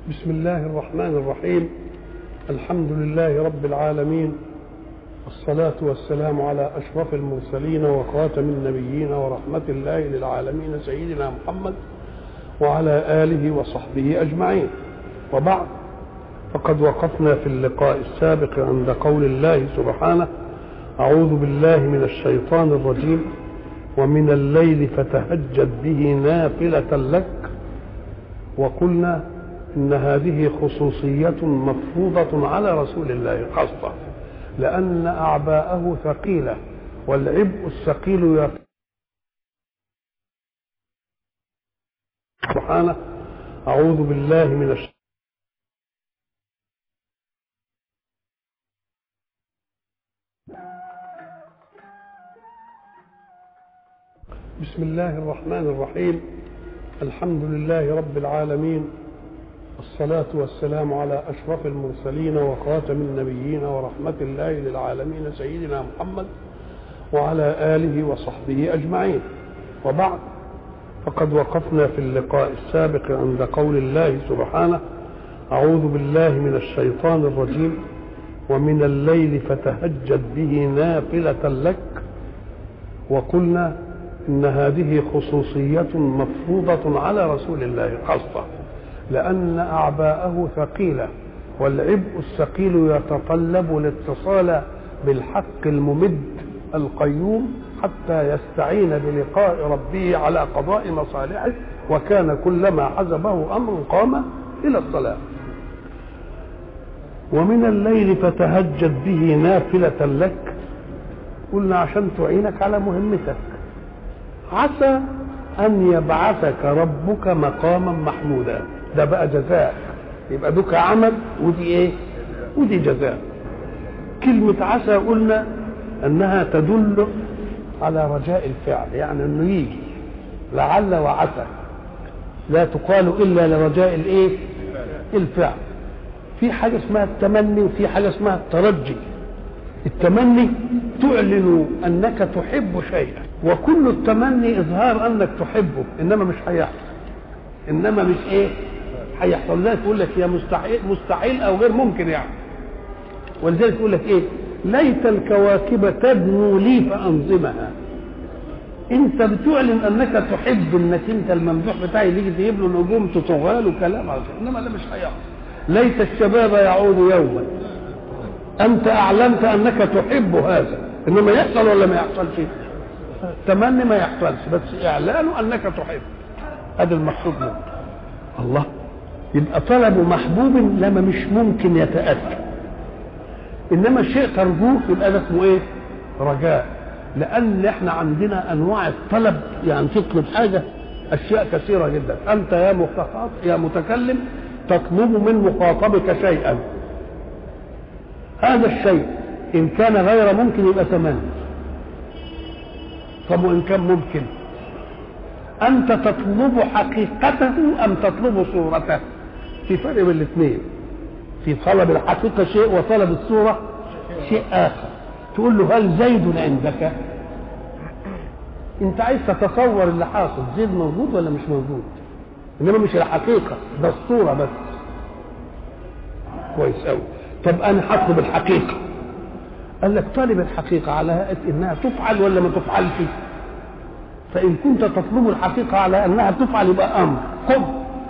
بسم الله الرحمن الرحيم الحمد لله رب العالمين الصلاة والسلام على أشرف المرسلين وخاتم النبيين ورحمة الله للعالمين سيدنا محمد وعلى آله وصحبه أجمعين وبعد فقد وقفنا في اللقاء السابق عند قول الله سبحانه أعوذ بالله من الشيطان الرجيم ومن الليل فتهجد به نافلة لك وقلنا إن هذه خصوصية مفروضة على رسول الله خاصة لأن أعباءه ثقيلة والعبء الثقيل سبحانه أعوذ بالله من الشيطان بسم الله الرحمن الرحيم الحمد لله رب العالمين الصلاة والسلام على أشرف المرسلين وخاتم النبيين ورحمة الله للعالمين سيدنا محمد وعلى آله وصحبه أجمعين وبعد فقد وقفنا في اللقاء السابق عند قول الله سبحانه أعوذ بالله من الشيطان الرجيم ومن الليل فتهجد به نافلة لك وقلنا إن هذه خصوصية مفروضة على رسول الله خاصة لأن أعباءه ثقيلة والعبء الثقيل يتطلب الاتصال بالحق الممد القيوم حتى يستعين بلقاء ربه على قضاء مصالحه وكان كلما حزبه أمر قام إلى الصلاة ومن الليل فتهجد به نافلة لك قلنا عشان تعينك على مهمتك عسى أن يبعثك ربك مقاما محمودا ده بقى جزاء يبقى دوك عمل ودي ايه ودي جزاء كلمة عسى قلنا انها تدل على رجاء الفعل يعني انه يجي لعل وعسى لا تقال الا لرجاء الايه الفعل في حاجة اسمها التمني وفي حاجة اسمها الترجي التمني تعلن انك تحب شيئا وكل التمني اظهار انك تحبه انما مش هيحصل انما مش ايه هيحصل لك يقول لك يا مستحيل مستحيل او غير ممكن يعني ولذلك يقول لك ايه ليت الكواكب تدنو لي فانظمها انت بتعلن انك تحب انك انت الممدوح بتاعي يجي تجيب له نجوم تطغى له كلام انما ده مش هيحصل ليت الشباب يعود يوما انت اعلنت انك تحب هذا انما يحصل ولا ما يحصلش تمني ما يحصلش بس اعلانه انك تحب هذا المقصود منه الله يبقى طلب محبوب لما مش ممكن يتأتى إنما شيء ترجوه يبقى ده اسمه إيه؟ رجاء لأن إحنا عندنا أنواع الطلب يعني تطلب حاجة أشياء كثيرة جدا أنت يا مخاطب يا متكلم تطلب من مخاطبك شيئا هذا الشيء إن كان غير ممكن يبقى تمني طب وإن كان ممكن أنت تطلب حقيقته أم تطلب صورته في فرق بين الاثنين في طلب الحقيقة شيء وطلب الصورة شيء آخر تقول له هل زيد عندك انت عايز تتصور اللي حاصل زيد موجود ولا مش موجود انما مش الحقيقة ده الصورة بس كويس قوي طب انا هطلب الحقيقة قال لك طالب الحقيقة على هيئة انها تفعل ولا ما تفعلش فإن كنت تطلب الحقيقة على أنها تفعل يبقى أمر قم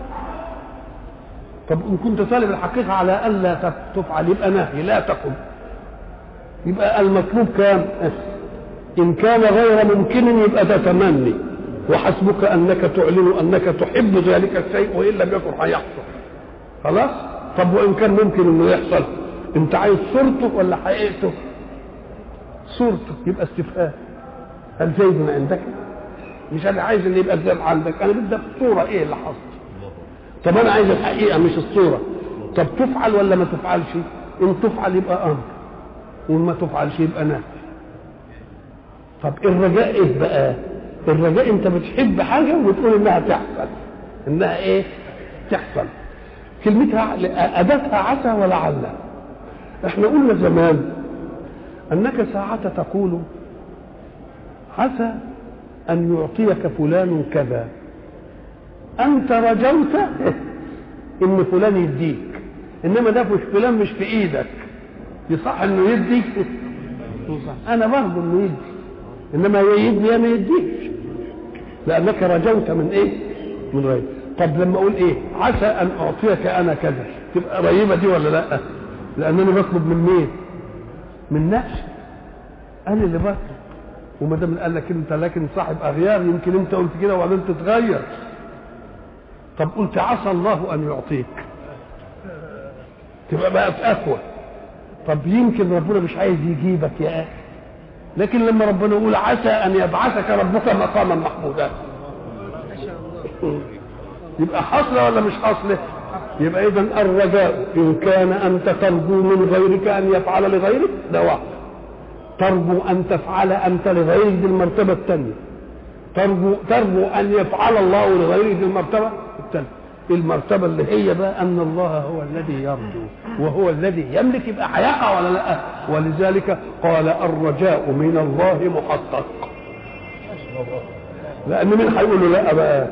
طب إن كنت طالب الحقيقة على أن لا تفعل يبقى نهي لا تقم يبقى المطلوب كام إن كان غير ممكن يبقى ده تمني وحسبك أنك تعلن أنك تحب ذلك الشيء وإن لم يكن هيحصل خلاص طب وإن كان ممكن إنه يحصل أنت عايز صورته ولا حقيقته صورته يبقى استفهام هل زيد عندك مش انا عايز ان يبقى الزام عندك انا بدي الصوره ايه اللي حصل طب انا عايز الحقيقه مش الصوره طب تفعل ولا ما تفعلش ان تفعل يبقى امر وان ما تفعلش يبقى نهي طب الرجاء ايه بقى الرجاء انت بتحب حاجه وبتقول انها تحصل انها ايه تحصل كلمتها اداتها عسى ولعل احنا قلنا زمان انك ساعة تقول عسى أن يعطيك فلان كذا أنت رجوت ان فلان يديك انما ده مش فلان مش في ايدك يصح انه يدي يصح. انا برضه انه يدي انما يا يدي يا ما يديش لانك رجوت من ايه من غير طب لما اقول ايه عسى ان اعطيك انا كذا تبقى قريبه دي ولا لا لانني بطلب من مين من نفسي انا اللي بطلب وما دام قال لك انت لكن صاحب اغيار يمكن انت قلت كده وبعدين تتغير طب قلت عسى الله ان يعطيك تبقى بقى في اقوى طب يمكن ربنا مش عايز يجيبك يا اخي لكن لما ربنا يقول عسى ان يبعثك ربك مقاما محمودا يبقى حصله ولا مش حصله يبقى اذا الرجاء ان كان انت ترجو من غيرك ان يفعل لغيرك ده واحد ترجو ان تفعل انت لغيرك دي المرتبه الثانيه ترجو ترجو ان يفعل الله لغيرك دي المرتبه الثانيه المرتبه اللي هي بقى ان الله هو الذي يرجو وهو الذي يملك يبقى هيقع ولا لا ولذلك قال الرجاء من الله محقق لان مين هيقول له لا بقى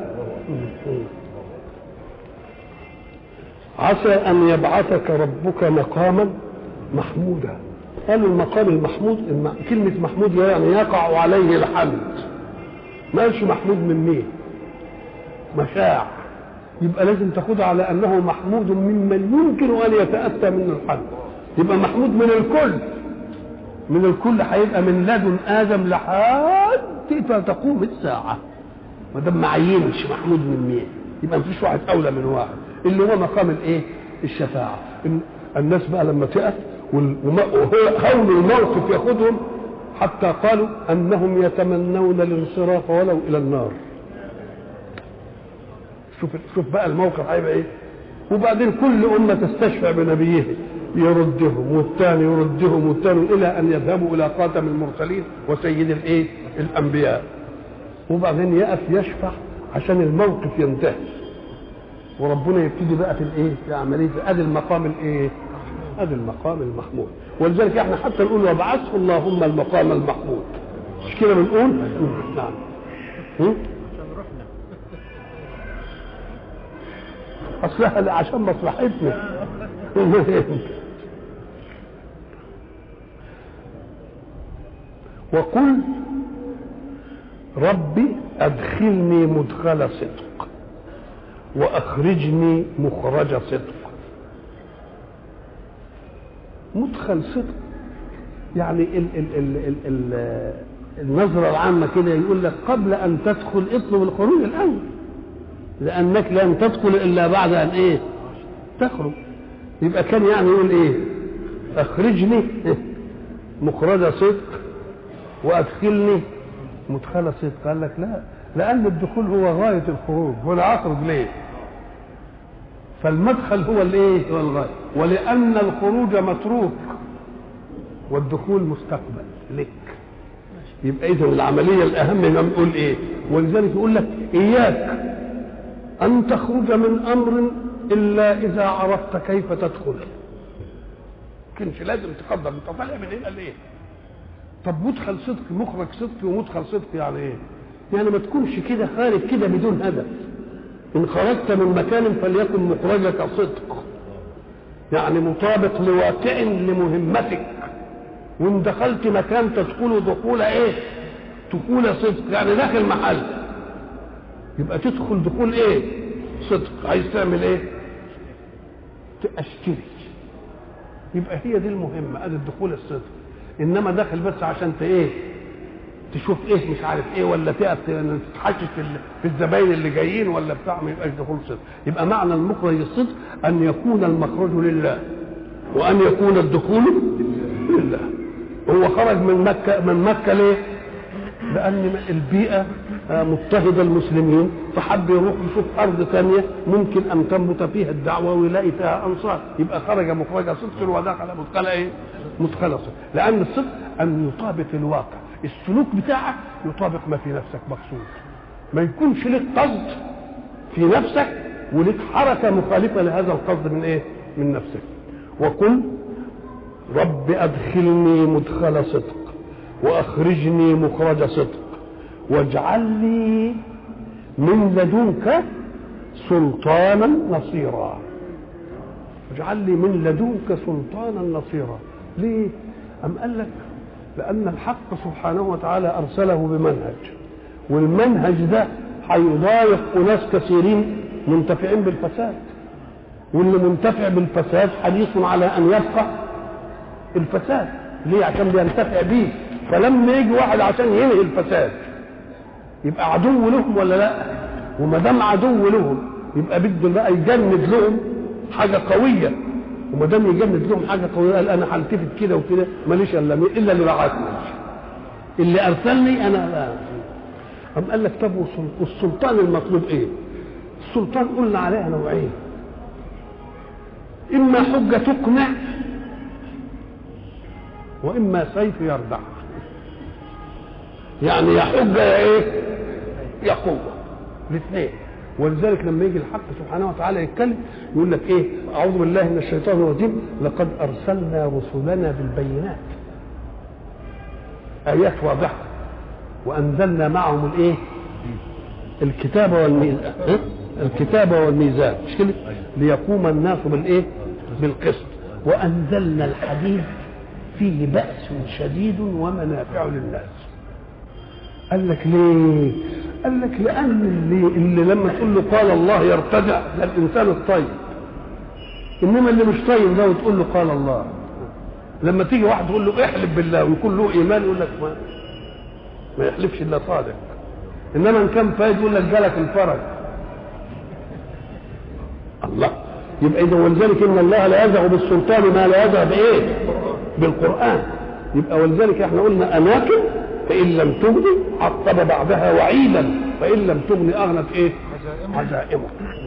عسى ان يبعثك ربك مقاما محمودا قالوا المقام المحمود الم... كلمة محمود يعني يقع عليه الحمد ما قالش محمود من مين مشاع يبقى لازم تاخدها على انه محمود ممن يمكن ان يتاتى منه الحمد يبقى محمود من الكل من الكل هيبقى من لدن ادم لحد تقوم الساعه ما دام ما عينش محمود من مين يبقى مفيش واحد اولى من واحد اللي هو مقام الايه الشفاعه الناس بقى لما تقف وهول الموقف ياخذهم حتى قالوا انهم يتمنون الانصراف ولو الى النار شوف شوف بقى الموقف هيبقى ايه وبعدين كل امه تستشفع بنبيها يردهم والثاني يردهم والثاني الى ان يذهبوا الى خاتم المرسلين وسيد الايه الانبياء وبعدين يقف يشفع عشان الموقف ينتهي وربنا يبتدي بقى في الايه في عمليه ادي المقام الايه ادي المقام المحمود ولذلك احنا حتى نقول وابعثه اللهم المقام المحمود مش كده بنقول نعم اصلها عشان مصلحتنا وقل ربي ادخلني مدخل صدق واخرجني مخرج صدق مدخل صدق يعني ال ال ال ال ال النظرة العامة كده يقول لك قبل أن تدخل اطلب الخروج الأول لأنك لن تدخل إلا بعد أن إيه تخرج يبقى كان يعني يقول إيه أخرجني مخرج صدق وأدخلني مدخل صدق قال لك لا لأن الدخول هو غاية الخروج ولا أخرج ليه فالمدخل هو الايه هو الغايه ولان الخروج متروك والدخول مستقبل لك يبقى اذا العمليه الاهم ما نقول ايه ولذلك يقول لك اياك ان تخرج من امر الا اذا عرفت كيف تدخل كنش لازم تقدر انت طالع من هنا ليه طب مدخل صدق مخرج صدق ومدخل صدق يعني ايه يعني ما تكونش كده خارج كده بدون هدف إن خرجت من مكان فليكن مخرجك صدق يعني مطابق لواقع لمهمتك وإن دخلت مكان تدخل دخول إيه؟ دخول صدق يعني داخل محل يبقى تدخل دخول إيه؟ صدق عايز تعمل إيه؟ أشتري يبقى هي دي المهمة ادي الدخول الصدق انما داخل بس عشان ت ايه تشوف ايه مش عارف ايه ولا تقف تتحشش في في الزباين اللي جايين ولا بتاع ما يبقاش دخول صدق يبقى معنى المخرج الصدق ان يكون المخرج لله وان يكون الدخول لله هو خرج من مكه من مكه ليه؟ لان البيئه مضطهده المسلمين فحب يروح يشوف ارض ثانيه ممكن ان تنبت فيها الدعوه ويلاقي فيها انصار يبقى خرج مخرج صدق ودخل مدخل ايه؟ مدخل صدق لان الصدق ان يطابق الواقع السلوك بتاعك يطابق ما في نفسك مقصود ما يكونش لك قصد في نفسك ولك حركه مخالفه لهذا القصد من ايه؟ من نفسك وقل رب ادخلني مدخل صدق واخرجني مخرج صدق واجعل لي من لدنك سلطانا نصيرا واجعل لي من لدنك سلطانا نصيرا ليه أم قال لك لأن الحق سبحانه وتعالى أرسله بمنهج والمنهج ده هيضايق أناس كثيرين منتفعين بالفساد واللي منتفع بالفساد حريص على أن يبقى الفساد ليه عشان بينتفع بيه فلما يجي واحد عشان ينهي الفساد يبقى عدو لهم ولا لا وما دام عدو لهم يبقى بده بقى يجند لهم حاجه قويه وما دام يجند لهم حاجه قويه قال انا هلتفت كده وكده ماليش الا الا اللي بعثني اللي ارسلني انا لا قام قال لك طب والسلطان المطلوب ايه؟ السلطان قلنا عليها نوعين اما حجه تقنع واما سيف يردع يعني يا حجه يا ايه؟ يا قوه الاثنين ولذلك لما يجي الحق سبحانه وتعالى يتكلم يقول لك ايه اعوذ بالله من الشيطان الرجيم لقد ارسلنا رسلنا بالبينات ايات واضحه وانزلنا معهم الايه الكتاب والميزان إيه؟ الكتاب والميزان مش كده ليقوم الناس بالايه بالقسط وانزلنا الحديد فيه باس شديد ومنافع للناس قال لك ليه قال لك لان اللي, اللي لما تقول له قال الله يرتدع ده الانسان الطيب انما اللي مش طيب ده وتقول له قال الله لما تيجي واحد تقول له احلف بالله ويكون له ايمان يقول لك ما ما يحلفش الا صادق انما ان كان فايد يقول لك جالك الفرج الله يبقى اذا ولذلك ان الله لا يزغ بالسلطان ما لا يزغ بايه؟ بالقران يبقى ولذلك احنا قلنا اماكن فان لم تغني عقب بعدها وعيدا فان لم تغني اغنت ايه؟ عزائمه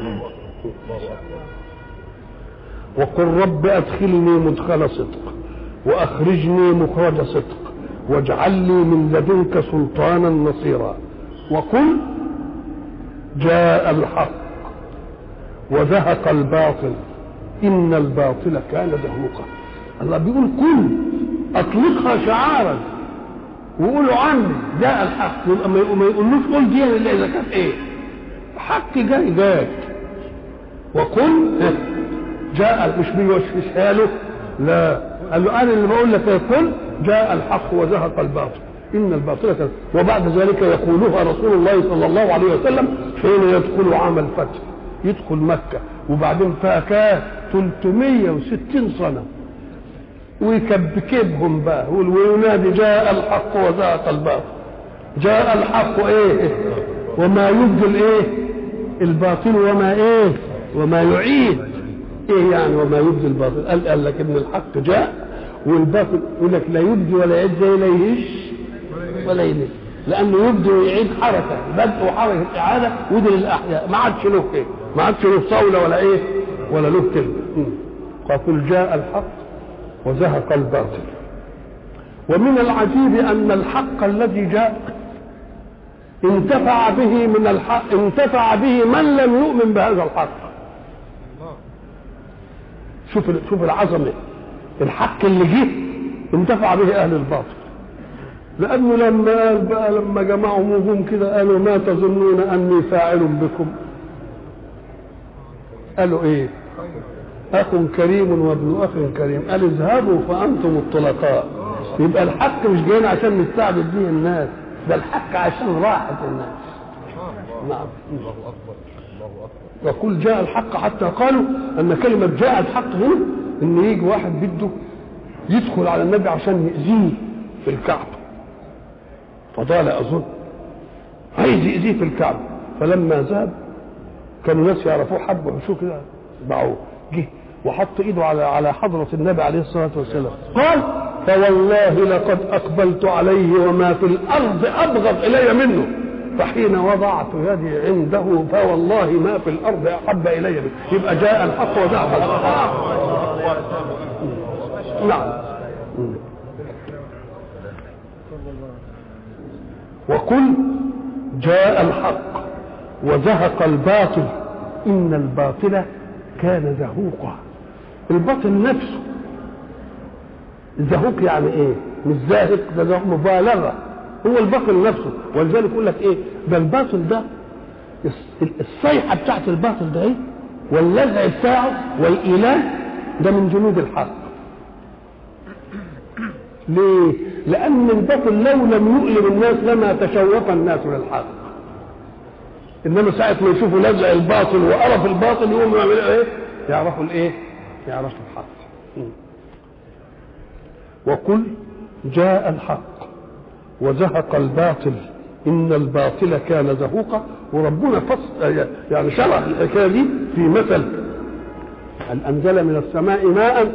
وقل رب ادخلني مدخل صدق واخرجني مخرج صدق واجعل لي من لدنك سلطانا نصيرا وقل جاء الحق وزهق الباطل ان الباطل كان زهوقا الله بيقول كل اطلقها شعارا وقولوا عني جاء الحق يبقى ما يقولوش قول دي الا اذا كانت ايه حق جاي جاي وقل جاء مش بيوشوشها له لا قال له انا اللي بقول لك قل جاء الحق وزهق الباطل ان الباطل كان وبعد ذلك يقولها رسول الله صلى الله عليه وسلم حين يدخل عام الفتح يدخل مكه وبعدين فاكاه 360 سنه ويكبكبهم بقى وينادي جاء الحق وزهق الباطل جاء الحق ايه وما يبدل ايه الباطل وما ايه وما يعيد ايه يعني وما يبدي الباطل قال قال لك ان الحق جاء والباطل يقول لك لا يبدي ولا يعيد زي لا يهش ولا يلف لانه يبدي ويعيد حركه بدء وحركه اعاده ودي للاحياء ما عادش له ايه ما عادش له صوله ولا ايه ولا له كلمه فقل جاء الحق وزهق الباطل ومن العجيب ان الحق الذي جاء انتفع به من الحق انتفع به من لم يؤمن بهذا الحق شوف شوف العظمه الحق اللي جه انتفع به اهل الباطل لانه لما قال بقى لما جمعوا وجوم كده قالوا ما تظنون اني فاعل بكم قالوا ايه اخ كريم وابن اخ كريم قال اذهبوا فانتم الطلقاء يبقى الحق مش جايين عشان نستعبد به الناس ده الحق عشان راحه الناس نعم الله اكبر الله اكبر وقل جاء الحق حتى قالوا ان كلمه جاء الحق هنا ان يجي واحد بده يدخل على النبي عشان يأذيه في الكعبه فضال اظن عايز يأذيه في الكعبه فلما ذهب كانوا ناس يعرفوه حبوا شو كده باعوه جه وحط ايده على على حضره النبي عليه الصلاه والسلام قال فوالله لقد اقبلت عليه وما في الارض ابغض الي منه فحين وضعت يدي عنده فوالله ما في الارض احب الي منه يبقى جاء الحق وذهب نعم وقل جاء الحق وزهق الباطل ان الباطل كان زهوقا الباطل نفسه الزهوق يعني ايه مش زاهق ده زهوق مبالغه هو الباطل نفسه ولذلك يقول لك ايه ده الباطل ده الصيحه بتاعت الباطل ده ايه واللزع بتاعه والايلام ده من جنود الحق ليه؟ لأن الباطل لو لم يؤلم الناس لما تشوف الناس للحق إنما ساعة ما يشوفوا لزع الباطل وقرف الباطل يقوموا يعملوا إيه؟ يعرفوا الإيه؟ يعرفوا الحق وقل جاء الحق وزهق الباطل إن الباطل كان زهوقا وربنا فصل يعني شرح الحكاية دي في مثل أن أنزل من السماء ماء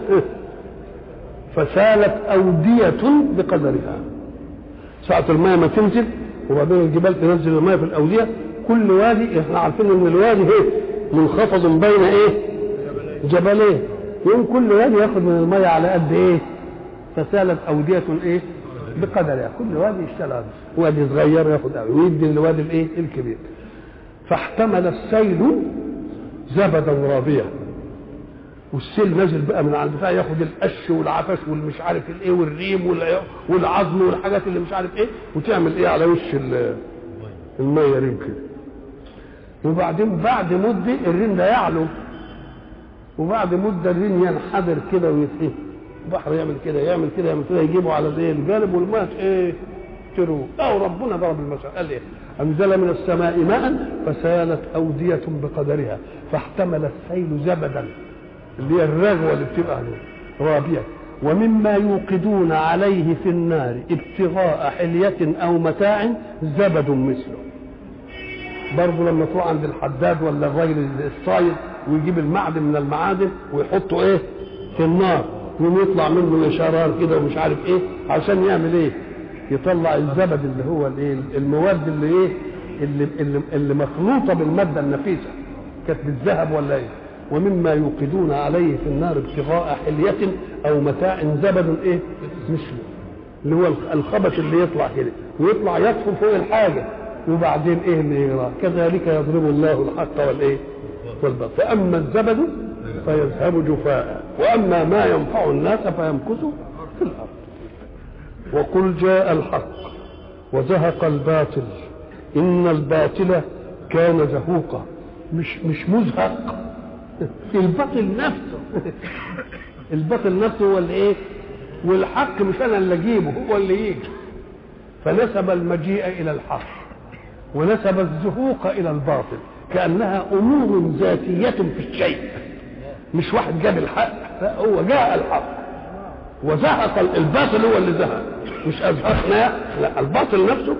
فسالت أودية بقدرها ساعة الماء ما تنزل وبعدين الجبال تنزل الماء في الأودية كل وادي احنا عارفين ان الوادي ايه منخفض بين ايه جبلين يوم كل وادي ياخد من الماء على قد ايه فسالت أودية ايه بقدرها كل وادي يشتغل وادي صغير ياخد قوي ويدي للوادي الايه الكبير فاحتمل السيل زبدا رابيا والسيل نازل بقى من على البتاع ياخد القش والعفش والمش عارف الايه والريم وال- والعظم والحاجات اللي مش عارف ايه وتعمل ايه على وش ال- الميه ريم كده وبعدين بعد مده الريم ده يعلو وبعد مده الريم ينحدر كده ويتهي البحر يعمل كده يعمل كده يعمل كده يجيبه على زي الجانب والماء ايه ترو او ربنا ضرب المثل قال ايه انزل من السماء ماء فسالت اوديه بقدرها فاحتمل السيل زبدا اللي هي الرغوه اللي بتبقى عليه رابيه ومما يوقدون عليه في النار ابتغاء حلية أو متاع زبد مثله برضه لما تروح عند الحداد ولا الراجل الصايد ويجيب المعدن من المعادن ويحطه ايه في النار يقوم يطلع منه شرار كده ومش عارف ايه عشان يعمل ايه يطلع الزبد اللي هو الايه المواد اللي ايه اللي, اللي, اللي مخلوطه بالماده النفيسه كانت بالذهب ولا ايه ومما يوقدون عليه في النار ابتغاء حلية أو متاع زبد إيه؟ مثله اللي هو الخبث اللي يطلع كده ويطلع يطفو فوق الحاجة وبعدين إيه اللي يراه كذلك يضرب الله الحق والإيه؟ والباطل فأما الزبد فيذهب جفاء وأما ما ينفع الناس فيمكث في الأرض وقل جاء الحق وزهق الباطل إن الباطل كان زهوقا مش مش مزهق الباطل نفسه الباطل نفسه هو اللي ايه والحق مش انا اللي اجيبه هو اللي يجي فنسب المجيء الى الحق ونسب الزهوق الى الباطل كانها امور ذاتيه في الشيء مش واحد جاب الحق لا هو جاء الحق وزهق الباطل هو اللي زهق مش ازهقنا لا الباطل نفسه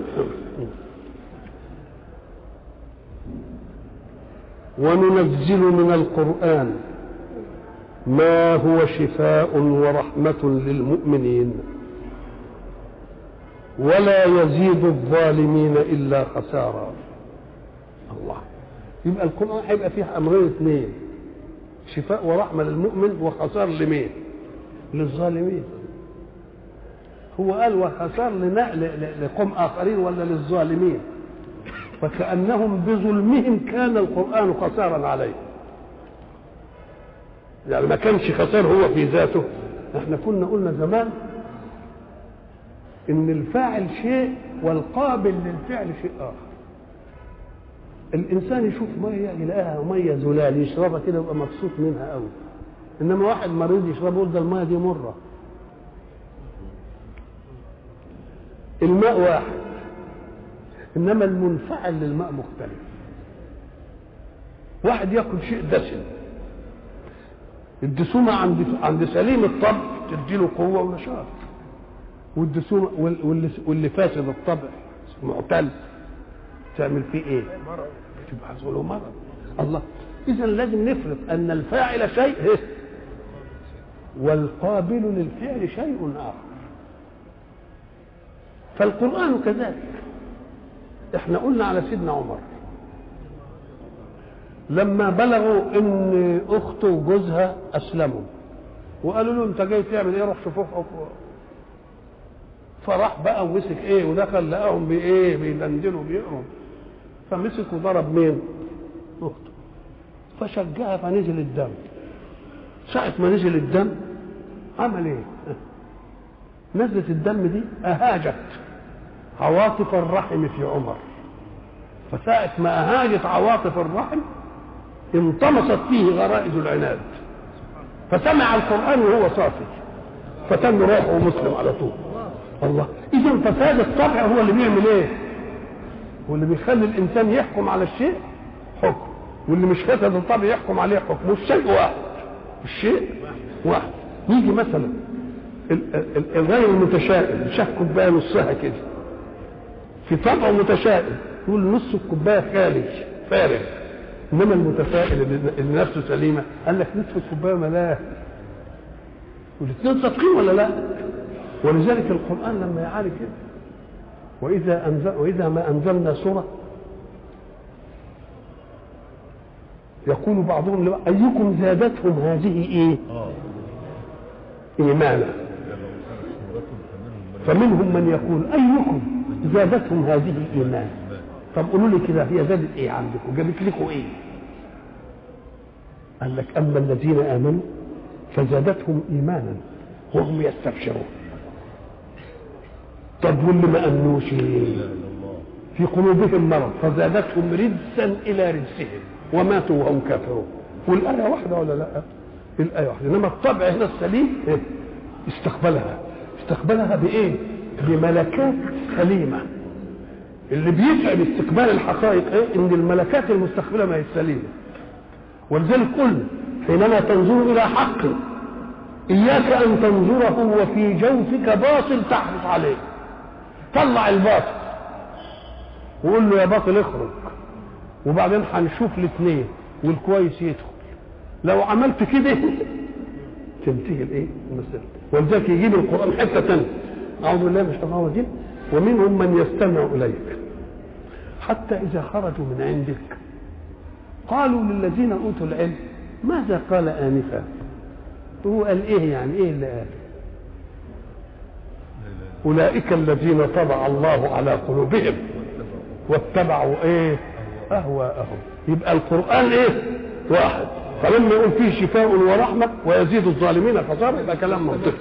وننزل من القرآن ما هو شفاء ورحمة للمؤمنين ولا يزيد الظالمين إلا خسارا الله يبقى القرآن هيبقى فيه أمرين اثنين شفاء ورحمة للمؤمن وخسار لمين للظالمين هو قال وخسار لقوم آخرين ولا للظالمين فكأنهم بظلمهم كان القرآن خسارا عليه يعني ما كانش خسار هو في ذاته احنا كنا قلنا زمان ان الفاعل شيء والقابل للفعل شيء اخر الانسان يشوف ميه يلاقيها ميه زلال يشربها كده يبقى مبسوط منها قوي انما واحد مريض يشرب يقول ده الميه دي مره الماء واحد انما المنفعل للماء مختلف واحد ياكل شيء دسم الدسومة عند عند سليم الطبع تديله قوة ونشاط والدسومة واللي, واللي فاسد الطبع معتل تعمل فيه ايه؟ تبحث له مرض الله اذا لازم نفرق ان الفاعل شيء والقابل للفعل شيء اخر فالقرآن كذلك احنا قلنا على سيدنا عمر لما بلغوا ان اخته وجوزها اسلموا وقالوا له انت جاي تعمل ايه روح شوف اختك فراح بقى ومسك ايه ودخل لقاهم بايه بيدندنوا بيقروا فمسك وضرب مين اخته فشجعها فنزل الدم ساعة ما نزل الدم عمل ايه نزلت الدم دي اهاجت عواطف الرحم في عمر فساعة ما أهاجت عواطف الرحم انطمست فيه غرائز العناد فسمع القرآن وهو صافي فتن روحه مسلم على طول الله إذا فساد الطبع هو اللي بيعمل إيه؟ هو اللي بيخلي الإنسان يحكم على الشيء حكم واللي مش فسد الطبع يحكم عليه حكم والشيء واحد الشيء واحد يجي مثلا ال- ال- الغير المتشائم شاف كوبايه نصها كده في طبعه متشائم يقول نص الكوبايه خالي فارغ انما المتفائل اللي اللي نفسه سليمه قال لك نصف الكوبايه ملاه والاثنين صادقين ولا لا؟ ولذلك القران لما يعالج كده واذا انزل واذا ما انزلنا سوره يقول بعضهم لبعض ايكم زادتهم هذه ايه؟ اه ايمانا فمنهم من يقول ايكم زادتهم هذه ايمانا طب قولوا لي كده هي زادت ايه عندكم جابت لكم ايه قال لك اما الذين امنوا فزادتهم ايمانا وهم يستبشرون طب واللي ما امنوش في قلوبهم مرض فزادتهم رجسا الى رجسهم وماتوا وهم كافرون والايه واحده ولا لا الايه واحده انما الطبع هنا السليم إيه؟ استقبلها استقبلها بايه بملكات سليمه اللي بيتعب استقبال الحقائق ايه ان الملكات المستقبله ما هي سليمه ولذلك قلنا حينما تنظر الى حق اياك ان تنظره وفي جوفك باطل تحرص عليه طلع الباطل وقول له يا باطل اخرج وبعدين هنشوف الاثنين والكويس يدخل لو عملت كده تنتهي الايه المسألة ولذلك يجيب القرآن حتة تانية أعوذ بالله من الشيطان الرجيم ومنهم من يستمع إليك حتى إذا خرجوا من عندك قالوا للذين أوتوا العلم ماذا قال آنفا هو قال إيه يعني إيه اللي قال أولئك الذين طبع الله على قلوبهم واتبعوا إيه أهواءهم يبقى القرآن إيه واحد فلما يقول فيه شفاء ورحمة ويزيد الظالمين فصار يبقى كلام منطقي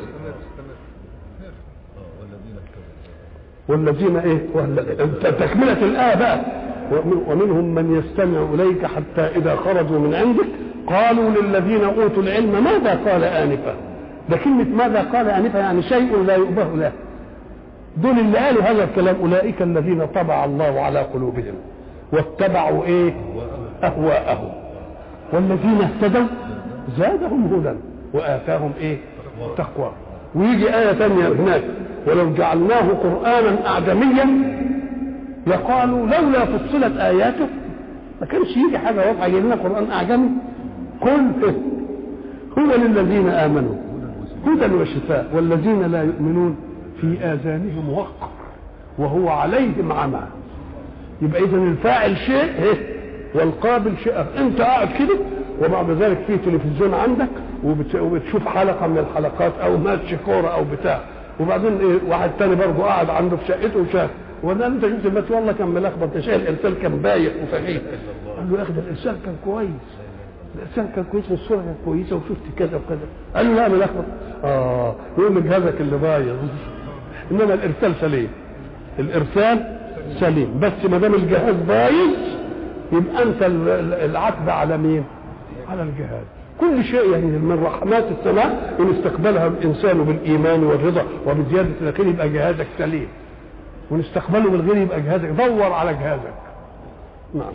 والذين ايه وال- تكملة الآية بقى ومن- ومنهم من يستمع إليك حتى إذا خرجوا من عندك قالوا للذين أوتوا العلم ماذا قال آنفا ده كلمة ماذا قال آنفا يعني شيء لا يؤبه له دول اللي قالوا هذا الكلام أولئك الذين طبع الله على قلوبهم واتبعوا إيه أهواءهم والذين اهتدوا زادهم هدى وآتاهم إيه تقوى ويجي آية ثانية هناك ولو جعلناه قرآنا أعجميا لقالوا لولا فصلت آياته ما كانش يجي حاجة واضحة يجي لنا قرآن أعجمي كل هو للذين آمنوا هدى وشفاء والذين لا يؤمنون في آذانهم وقر وهو عليهم عمى يبقى إذا الفاعل شيء إيه؟ والقابل شيء آخر. أنت قاعد كده وبعد ذلك في تلفزيون عندك وبت- وبتشوف حلقة من الحلقات أو ماتش كورة أو بتاع وبعدين إيه واحد تاني برضه قاعد عنده في شقته وشاف وده انت شفت الماتش والله كان ملخبط ده شايف الارسال كان بايخ وفقير قال له يا اخي ده الارسال كان كويس الارسال كان كويس والصوره كانت كويسه وشفت كذا وكذا قال له لا ملخبط اه يقول لك جهازك اللي بايظ انما الارسال سليم الارسال سليم بس ما دام الجهاز بايظ يبقى انت ال- ال- العتب على مين؟ على الجهاز كل شيء يعني من رحمات السماء ان استقبلها الانسان بالايمان والرضا وبزياده اليقين يبقى جهازك سليم ونستقبله بالغير يبقى جهازك دور على جهازك نعم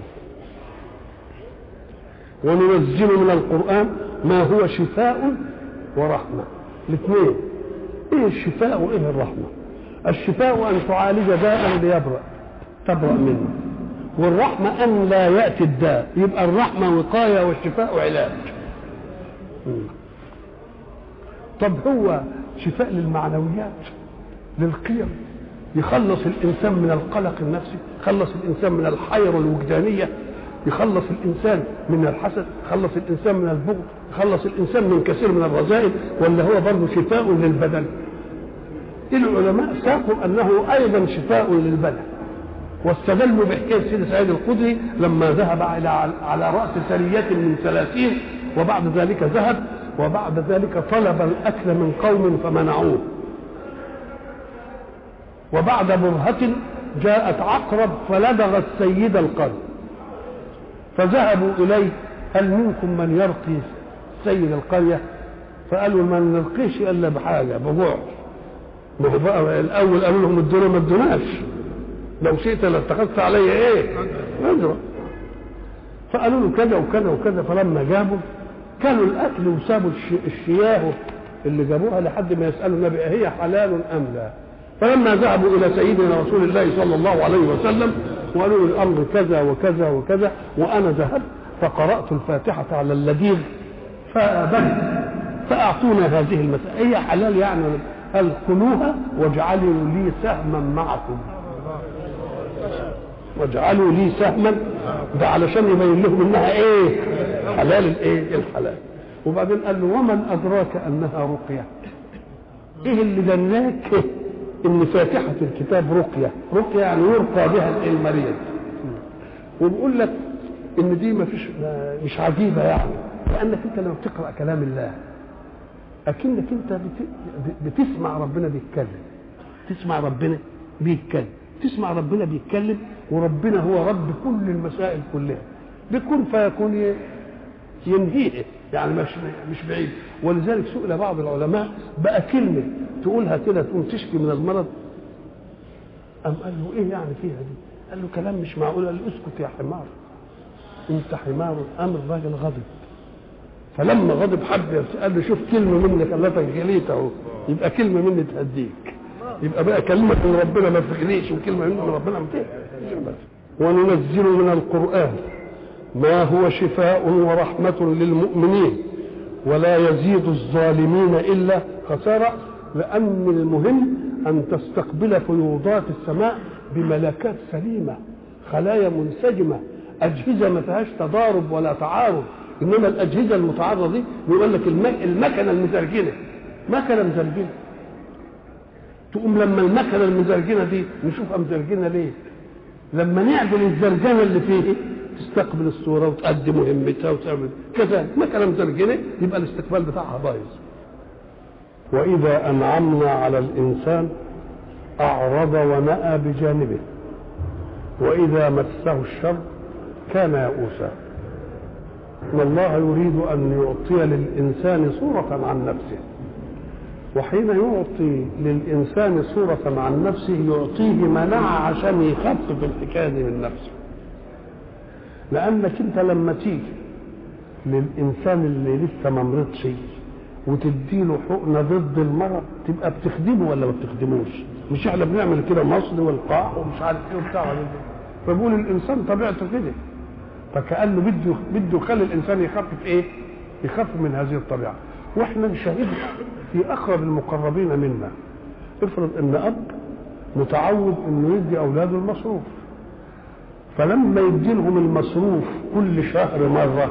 وننزل من القرآن ما هو شفاء ورحمة الاثنين ايه الشفاء وايه الرحمة الشفاء ان تعالج داء ليبرأ تبرأ منه والرحمة ان لا يأتي الداء يبقى الرحمة وقاية والشفاء علاج مم. طب هو شفاء للمعنويات للقيم يخلص الانسان من القلق النفسي يخلص الانسان من الحيره الوجدانيه يخلص الانسان من الحسد يخلص الانسان من البغض يخلص الانسان من كثير من الرذائل ولا هو برضه شفاء للبدن العلماء ساقوا انه ايضا شفاء للبدن واستدلوا بحكايه سيدنا سعيد الخدري لما ذهب الى على راس سريه من ثلاثين وبعد ذلك ذهب وبعد ذلك طلب الاكل من قوم فمنعوه وبعد برهة جاءت عقرب فلدغت سيد القرن فذهبوا إليه هل منكم من يرقي سيد القرية فقالوا ما نلقيش الا بحاجه بجوع ما هو بقى الاول قالوا لهم ادونا ما ادوناش لو شئت لاتخذت علي ايه؟ اجرا فقالوا له كذا وكذا وكذا فلما جابوا كانوا الاكل وسابوا الش- الشياه اللي جابوها لحد ما يسالوا النبي هي حلال ام لا؟ فلما ذهبوا الى سيدنا رسول الله صلى الله عليه وسلم وقالوا له الامر كذا وكذا وكذا وانا ذهبت فقرات الفاتحه على اللذيذ فابت فاعطونا هذه المساله هي حلال يعني قال كلوها واجعلوا لي سهما معكم واجعلوا لي سهما ده علشان يبين لهم انها ايه حلال الايه الحلال وبعدين قال له ومن ادراك انها رقيه ايه اللي دلاك ان فاتحه الكتاب رقيه رقيه يعني يرقى بها الايه المريض وبيقول لك ان دي ما فيش ما- مش عجيبه يعني لانك انت لما بتقرا كلام الله اكنك انت بت- بتسمع ربنا بيتكلم تسمع ربنا بيتكلم تسمع ربنا بيتكلم وربنا هو رب كل المسائل كلها بكون فيكون ي- ينهيه يعني مش مش بعيد ولذلك سئل بعض العلماء بقى كلمه تقولها كده تقوم تشكي من المرض أم قال له ايه يعني فيها دي؟ قال له كلام مش معقول قال له اسكت يا حمار انت حمار امر راجل غضب فلما غضب حب قال له شوف كلمه منك خلتك جليت اهو يبقى كلمه مني تهديك يبقى بقى كلمه من ربنا ما تغنيش وكلمه من ربنا ما تهديش وننزل من القران ما هو شفاء ورحمه للمؤمنين ولا يزيد الظالمين الا خسارة لان المهم ان تستقبل فيوضات السماء بملكات سليمه خلايا منسجمه اجهزه ما فيهاش تضارب ولا تعارض انما الاجهزه المتعارضه دي بيقول لك الم- المكنه المزرجنه مكنه مزرجنه تقوم لما المكنه المزرجنه دي نشوفها مزرجنه ليه؟ لما نعدل الزرجنه اللي فيه تستقبل الصوره وتؤدي مهمتها وتعمل كذا مكنه مزرجنه يبقى الاستقبال بتاعها بايظ واذا انعمنا على الانسان اعرض ونأى بجانبه واذا مسه الشر كان يئوسا ان الله يريد ان يعطي للانسان صوره عن نفسه وحين يعطي للإنسان صورة عن نفسه يعطيه مناعة عشان يخفف الحكاية دي من نفسه لأنك أنت لما تيجي للإنسان اللي لسه ما مرضش وتديله حقنة ضد المرض تبقى بتخدمه ولا ما بتخدموش مش احنا بنعمل كده مصل والقاع ومش عارف ايه وبتاع ولا إيه. فبقول الانسان طبيعته كده فكانه بده بده يخلي الانسان يخفف ايه؟ يخفف من هذه الطبيعه واحنا نشاهدها في اقرب المقربين منا افرض ان اب متعود انه يدي اولاده المصروف فلما يدي لهم المصروف كل شهر مره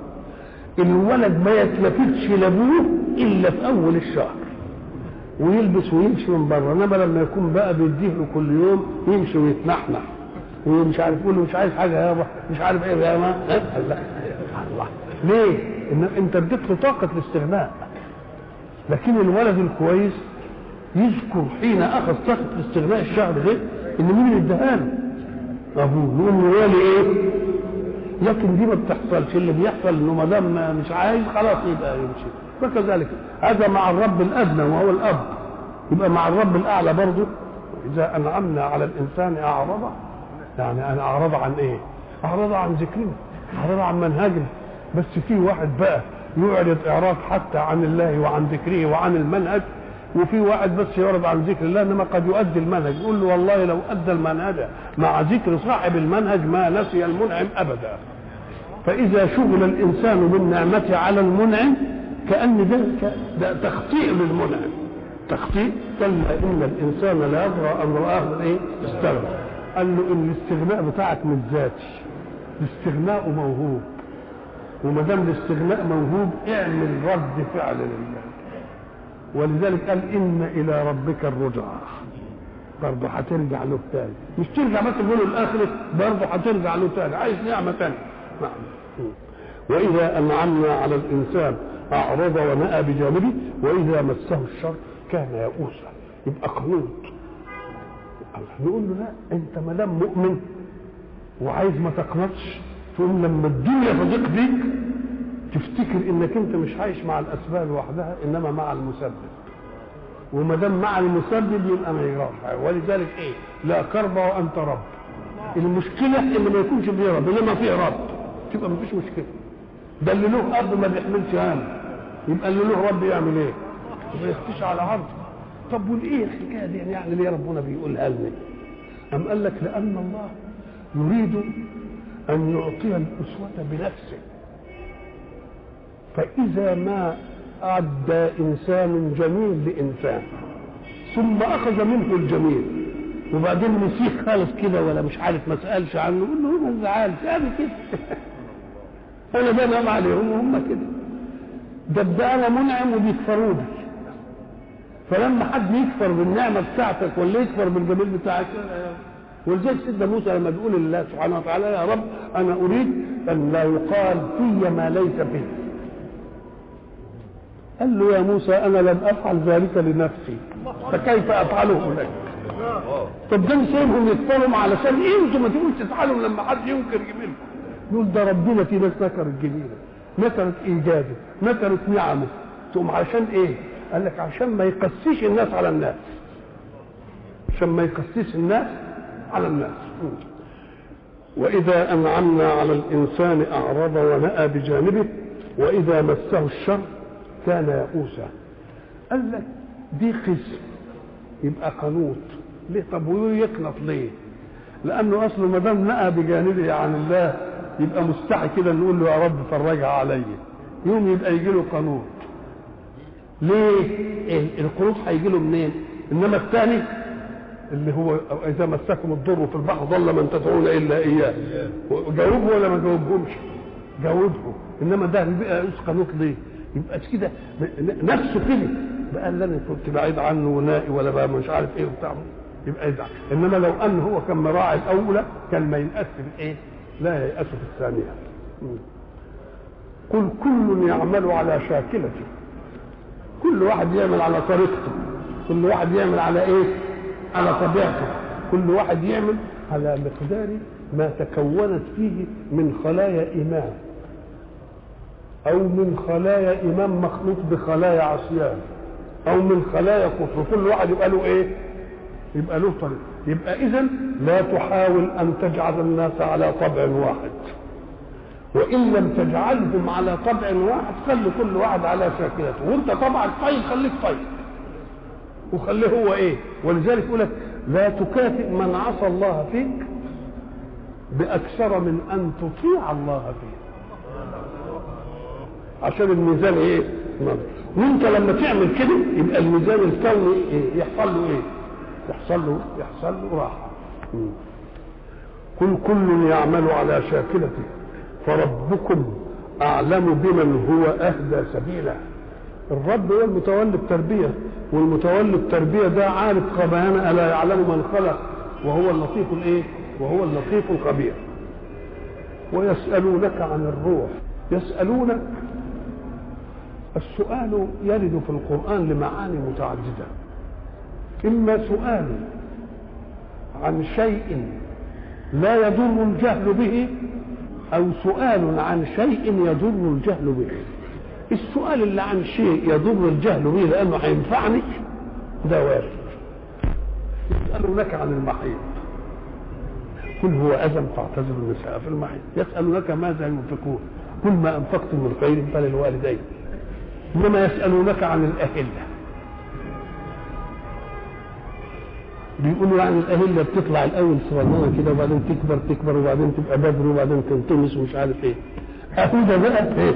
الولد ما يتلفتش لابوه الا في اول الشهر ويلبس ويمشي من بره انما لما يكون بقى بيديه له كل يوم يمشي ويتنحنح ومش عارف يقول له مش عايز حاجه يابا مش عارف ايه يا ما الله الله ليه؟ ان انت اديت له طاقه الاستغناء لكن الولد الكويس يذكر حين اخذ طاقه الاستغناء الشهر ده ان مين اللي اداها له؟ ابوه يقول له والي ايه؟ لكن دي ما بتحصلش اللي بيحصل انه ما دام مش عايز خلاص يبقى يمشي فكذلك هذا مع الرب الادنى وهو الاب يبقى مع الرب الاعلى برضه اذا انعمنا على الانسان اعرض يعني انا اعرض عن ايه؟ اعرض عن ذكرنا اعرض عن منهجنا بس في واحد بقى يعرض اعراض حتى عن الله وعن ذكره وعن المنهج وفي واحد بس يعرض عن ذكر الله انما قد يؤدي المنهج يقول له والله لو ادى المنهج مع ذكر صاحب المنهج ما نسي المنعم ابدا فاذا شغل الانسان بالنعمه على المنعم كان ده ده تخطيء للمنعم تخطيء كلا ان الانسان لا يدرى ان راه ايه استغنى قال له ان الاستغناء بتاعك مش ذاتي الاستغناء موهوب وما دام الاستغناء موهوب اعمل رد فعل لله ولذلك قال ان الى ربك الرجعى برضه هترجع له تاني مش ترجع بس تقول الاخره برضه هترجع له تاني عايز نعمه تاني نعم واذا انعمنا على الانسان اعرض ونأى بجانبه واذا مسه الشر كان يئوسا يبقى قنوط نقول له لا انت ما دام مؤمن وعايز ما تقنطش تقوم لما الدنيا تضيق بيك تفتكر انك انت مش عايش مع الاسباب لوحدها انما مع المسبب وما دام مع المسبب يبقى ما يجراش حاجه ولذلك ايه لا كرب وانت رب المشكله ان ما يكونش فيه رب انما فيه رب تبقى ما فيش مشكله ده اللي له اب ما بيحملش هم يبقى اللي له رب يعمل ايه؟ ما يختش على عرضه طب والايه الحكايه دي يعني ليه ربنا بيقولها لنا؟ أم قال لك لأن الله يريد أن يعطي الأسوة بنفسه فإذا ما أعدى إنسان جميل لإنسان ثم أخذ منه الجميل وبعدين نسيه خالص كده ولا مش عارف ما سألش عنه يقول له ما تزعلش أنا كده أنا بنام عليهم وهم كده ده ده أنا منعم وبيكفروا بي فلما حد يكفر بالنعمة بتاعتك ولا يكفر بالجميل بتاعك ولذلك سيدنا موسى لما بيقول لله سبحانه وتعالى يا رب انا اريد ان لا يقال في ما ليس فيه قال له يا موسى انا لم افعل ذلك لنفسي فكيف افعله لك طب ده سيبهم يكفرهم علشان انتوا ما تبقوش تفعلوا لما حد ينكر جميلكم يقول ده ربنا في ناس نكرت جميله نكرت ايجاده نكرت نعمه تقوم عشان ايه قال لك عشان ما يقسيش الناس على الناس عشان ما يقسيش الناس على الناس وإذا أنعمنا على الإنسان أعرض ونأى بجانبه وإذا مسه الشر كان يئوسا قال لك دي قسم يبقى قنوط ليه طب ويقنط ليه؟ لأنه أصله ما دام نأى بجانبه عن الله يبقى مستحي كده نقول له يا رب فرجها عليا يوم يبقى يجي له قنوط ليه؟ إيه القنوط هيجي له منين؟ انما الثاني اللي هو اذا مسكم الضر في البحر ضل من تدعون الا اياه جاوبه ولا ما جاوبهمش؟ جاوبه انما ده بقى قنوط ليه؟ يبقى كده نفسه كده بقى اللي انا كنت بعيد عنه ونائي ولا بقى مش عارف ايه وبتاع يبقى يزعل انما لو ان هو كان مراعي الاولى كان ما ينقاس في الايه؟ لا ييأس في الثانيه قل كل يعمل على شاكلته كل واحد يعمل على طريقته كل واحد يعمل على ايه على طبيعته كل واحد يعمل على مقدار ما تكونت فيه من خلايا ايمان او من خلايا ايمان مخلوط بخلايا عصيان او من خلايا كفر كل واحد يبقى له ايه يبقى له طريق يبقى اذا لا تحاول ان تجعل الناس على طبع واحد وان لم تجعلهم على طبع واحد خلي كل واحد على شاكلته وانت طبعا طيب خليك طيب وخليه هو ايه ولذلك يقول لك لا تكافئ من عصى الله فيك باكثر من ان تطيع الله فيه عشان الميزان ايه وانت لما تعمل كده يبقى الميزان الكوني إيه؟ يحصل له ايه يحصل له يحصل له راحه كل كل يعمل على شاكلته فربكم اعلم بمن هو اهدى سبيلا الرب هو المتولي التربيه والمتولي التربيه ده عارف خبيان الا يعلم من خلق وهو اللطيف الايه وهو اللطيف الخبير ويسالونك عن الروح يسالونك السؤال يرد في القران لمعاني متعدده اما سؤال عن شيء لا يضر الجهل به او سؤال عن شيء يضر الجهل به السؤال اللي عن شيء يضر الجهل به لانه هينفعني ده وارد يسالونك عن المحيط قل هو اذى فاعتزلوا النساء في المحيط يسالونك ماذا ينفقون قل ما انفقتم من خير فللوالدين انما يسالونك عن الاهله بيقولوا يعني الاهله بتطلع الاول صغننه كده وبعدين تكبر تكبر وبعدين تبقى بدر وبعدين تنطمس ومش عارف ايه اهو ده بقى ايه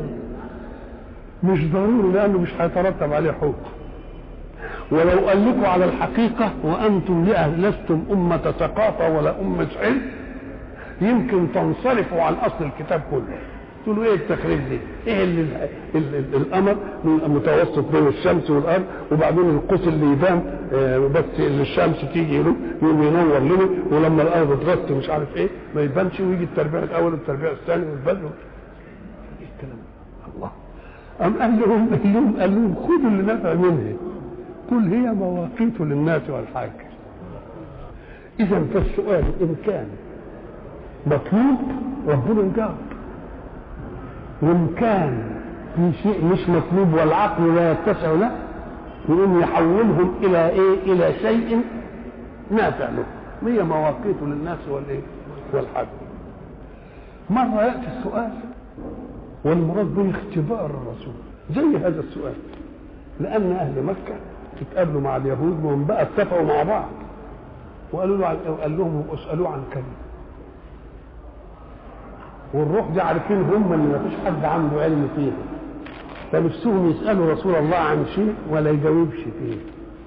مش ضروري لانه مش هيترتب عليه حكم ولو قال لكم على الحقيقة وأنتم لستم أمة ثقافة ولا أمة علم يمكن تنصرفوا عن أصل الكتاب كله تقولوا ايه التخريج دي؟ ايه اللي ال ال القمر متوسط بين الشمس والارض وبعدين القوس اللي يبان آه بس اللي الشمس تيجي له يقوم ينور لنا ولما الارض تغطي مش عارف ايه ما يبانش ويجي التربيع الاول والتربيع الثاني والبدر ايه الكلام الله أم قال لهم قال لهم قال لهم خذوا اللي نفع منها قل هي مواقيت للناس والحاج إذا فالسؤال إن كان مطلوب ربنا يجاوب وان كان في شيء مش مطلوب والعقل لا يتسع له يقوم يحولهم الى ايه الى شيء نافع له هي مواقيت للناس والايه والحج مرة يأتي السؤال والمراد به اختبار الرسول زي هذا السؤال لأن أهل مكة اتقابلوا مع اليهود وهم بقى اتفقوا مع بعض وقالوا له قال لهم اسألوه عن كلمة والروح دي عارفين هم اللي ما فيش حد عنده علم فيها فنفسهم يسألوا رسول الله عن شيء ولا يجاوبش فيه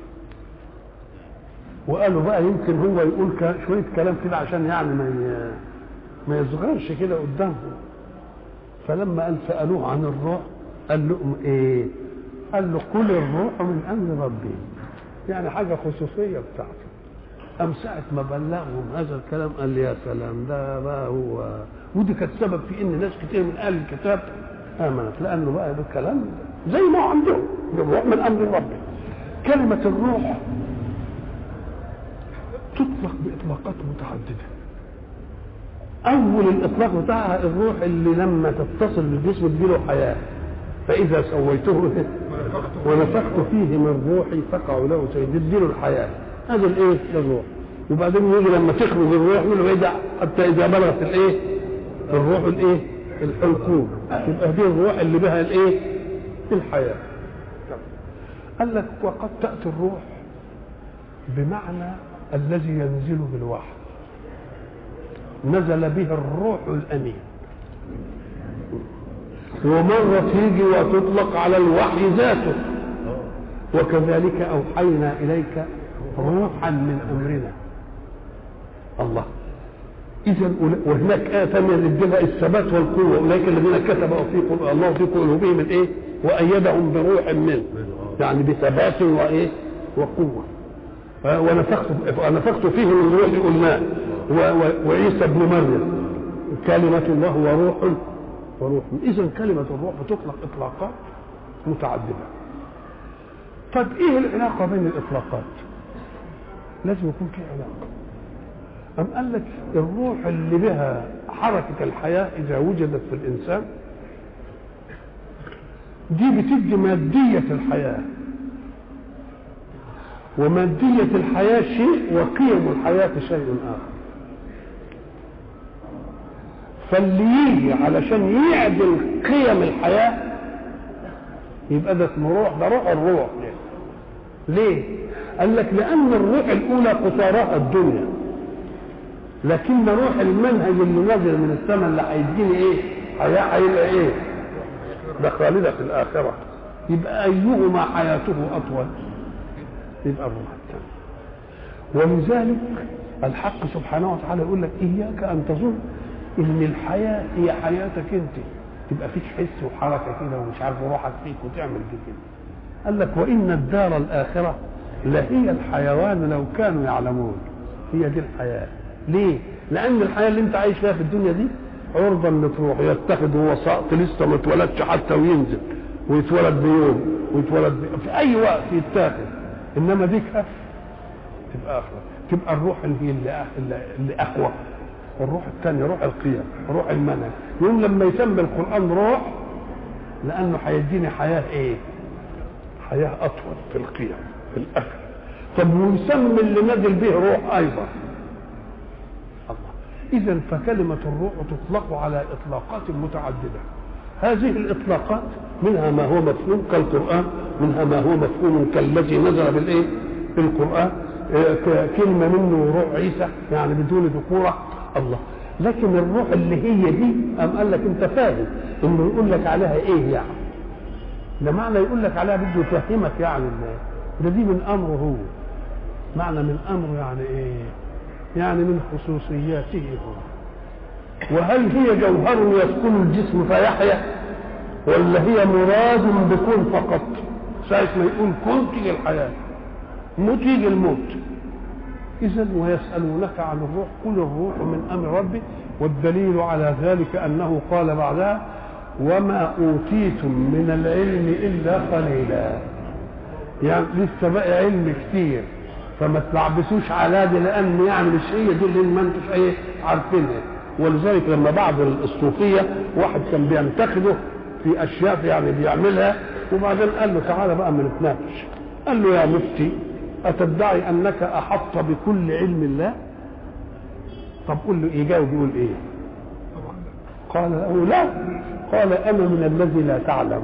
وقالوا بقى يمكن هو يقول شوية كلام كده عشان يعني ما ما يصغرش كده قدامهم فلما قال سألوه عن الروح قال لهم ايه قال له قل الروح من امر ربي يعني حاجه خصوصيه بتاعته أم ساعة ما بلغهم هذا الكلام قال لي يا سلام ده بقى هو ودي كانت سبب في إن ناس كتير من أهل الكتاب آمنت لأنه بقى بالكلام زي ما هو عندهم الروح من أمر ربي كلمة الروح تطلق بإطلاقات متعددة أول الإطلاق بتاعها الروح اللي لما تتصل بالجسم تجيله حياة فإذا سويته ونفخت فيه من روحي فقعوا له سيدي له الحياة هذا الايه الروح وبعدين يجي لما تخرج الروح يقول له ايه حتى اذا بلغت الايه الروح الايه الحلقوم يبقى دي الروح اللي بها الايه الحياه قال لك وقد تاتي الروح بمعنى الذي ينزل بالوحي نزل به الروح الامين ومرة تيجي وتطلق على الوحي ذاته وكذلك أوحينا إليك روحا من امرنا الله اذا وهناك ايه ثانيه نديها الثبات والقوه اولئك الذين كتب في الله في قلوبهم الايه وايدهم بروح منه يعني بثبات وايه وقوه ونفخت ونفخت فيه من روحي قلناه وعيسى ابن مريم كلمة الله وروح وروح إذا كلمة الروح بتطلق إطلاقات متعددة طب إيه العلاقة بين الإطلاقات؟ لازم يكون في علاقه أم قال لك الروح اللي بها حركة الحياة إذا وجدت في الإنسان دي بتدي مادية الحياة ومادية الحياة شيء وقيم الحياة شيء آخر فاللي يجي علشان يعدل قيم الحياة يبقى ده اسمه روح ده روح الروح ليه؟ قال لك لأن الروح الأولى قصارها الدنيا لكن روح المنهج اللي نازل من السماء اللي هيديني إيه؟ حياة هيبقى إيه؟ ده خالدة في الآخرة يبقى أيهما حياته أطول؟ يبقى الروح الثاني ولذلك الحق سبحانه وتعالى يقول لك إياك أن تظن إن الحياة هي حياتك أنت تبقى فيك حس وحركة كده ومش عارف روحك فيك وتعمل كده قال لك وإن الدار الآخرة لهي الحيوان لو كانوا يعلمون هي دي الحياة ليه؟ لأن الحياة اللي أنت عايش فيها في الدنيا دي عرضة إن تروح يتخذ هو سقط لسه ما اتولدش حتى وينزل ويتولد بيوم ويتولد بي... في أي وقت يتاخد إنما دي كف تبقى آخرة تبقى الروح اللي هي اللي, اللي, اللي أقوى الروح الثانية روح القيم روح المنهج يوم لما يسمي القرآن روح لأنه هيديني حياة إيه؟ حياة أطول في القيم في الأكل طب ويسمي اللي نازل به روح أيضا الله إذا فكلمة الروح تطلق على إطلاقات متعددة هذه الإطلاقات منها ما هو مفهوم كالقرآن منها ما هو مفهوم كالذي نزل بالإيه؟ بالقرآن كلمة منه روح عيسى يعني بدون ذكورة الله لكن الروح اللي هي دي أم قال لك أنت فاهم إنه يقول لك عليها إيه يعني ده معنى يقول لك عليها بده يفهمك يعني ده دي من امره هو معنى من امره يعني ايه يعني من خصوصياته هو وهل هي جوهر يسكن الجسم فيحيا ولا هي مراد بكون فقط ساعة ما يقول كن تيجي الحياة موت يجي الموت إذا ويسألونك عن الروح قل الروح من أمر ربي والدليل على ذلك أنه قال بعدها وما أوتيتم من العلم إلا قليلا يعني لسه بقى علم كتير فما تلعبسوش على دي لأن يعني مش هي دي اللي ما انتوش ايه عارفينها ولذلك لما بعض الصوفيه واحد كان بينتقده في اشياء يعني بيعملها وبعدين قال له تعالى بقى ما نتناقش قال له يا مفتي اتدعي انك احط بكل علم الله طب قول له يجاوب يقول ايه قال له لا قال انا من الذي لا تعلم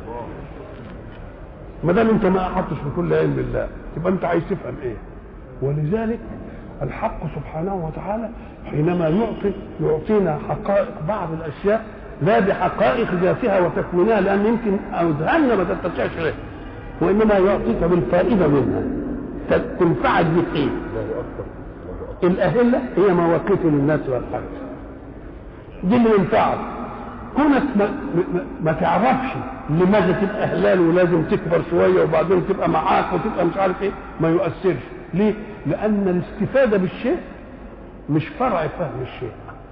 ما دام انت ما احطش بكل علم الله يبقى انت عايز تفهم ايه ولذلك الحق سبحانه وتعالى حينما يعطي يعطينا حقائق بعض الاشياء لا بحقائق ذاتها وتكوينها لان يمكن اذهاننا ما تستطيعش له وانما يعطيك بالفائده منها تنفعك بك ايه الله اكبر الله اكبر الاهله هي مواقيت للناس والحج دي اللي ينفعك كونك ما, ما, ما تعرفش لماذا تبقى هلال ولازم تكبر شويه وبعدين تبقى معاك وتبقى مش عارف ايه ما يؤثرش ليه؟ لان الاستفاده بالشيء مش فرع فهم الشيء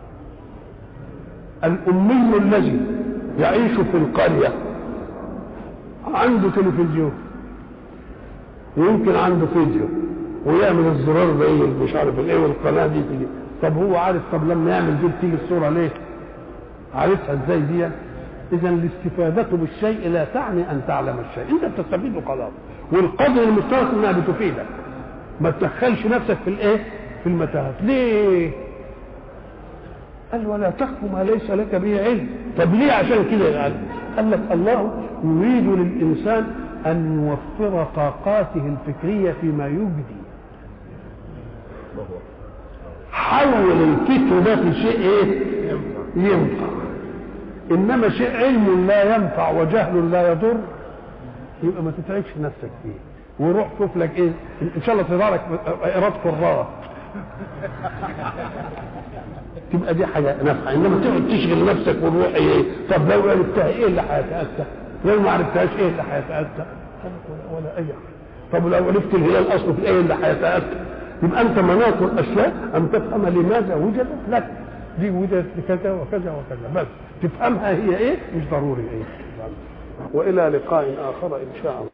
الأمي الذي يعيش في القرية عنده تلفزيون ويمكن عنده فيديو ويعمل الزرار ده ايه مش عارف الايه والقناه دي تيجي طب هو عارف طب لما يعمل دي بتيجي الصوره ليه؟ عارفها ازاي دي؟ اذا الاستفاده بالشيء لا تعني ان تعلم الشيء انت بتستفيد خلاص والقدر المشترك انها بتفيدك ما تدخلش نفسك في الايه؟ في المتاهات ليه؟ قال ولا تخف ما ليس لك به علم طب ليه عشان كده يعني قال لك الله يريد للإنسان أن يوفر طاقاته الفكرية فيما يجدي الله اكبر حول الفكر ده في شيء ايه ينفع انما شيء علم لا ينفع وجهل لا يضر يبقى ما تتعبش نفسك فيه وروح شوف لك ايه ان شاء الله تطلع لك ايراد قراء تبقى دي حاجه نافعه انما تقعد تشغل نفسك وتروح ايه طب لو عرفتها ايه اللي هيتاتى لو ما عرفتهاش ايه اللي هيتاتى ولا- ولا اي حاجه طب لو عرفت الهلال اصله في ايه اللي هيتاتى يبقى انت مناط الاشياء ان تفهم لماذا وجدت لك دي وجدت لكذا وكذا وكذا بس تفهمها هي ايه مش ضروري ايه والى لقاء اخر ان شاء الله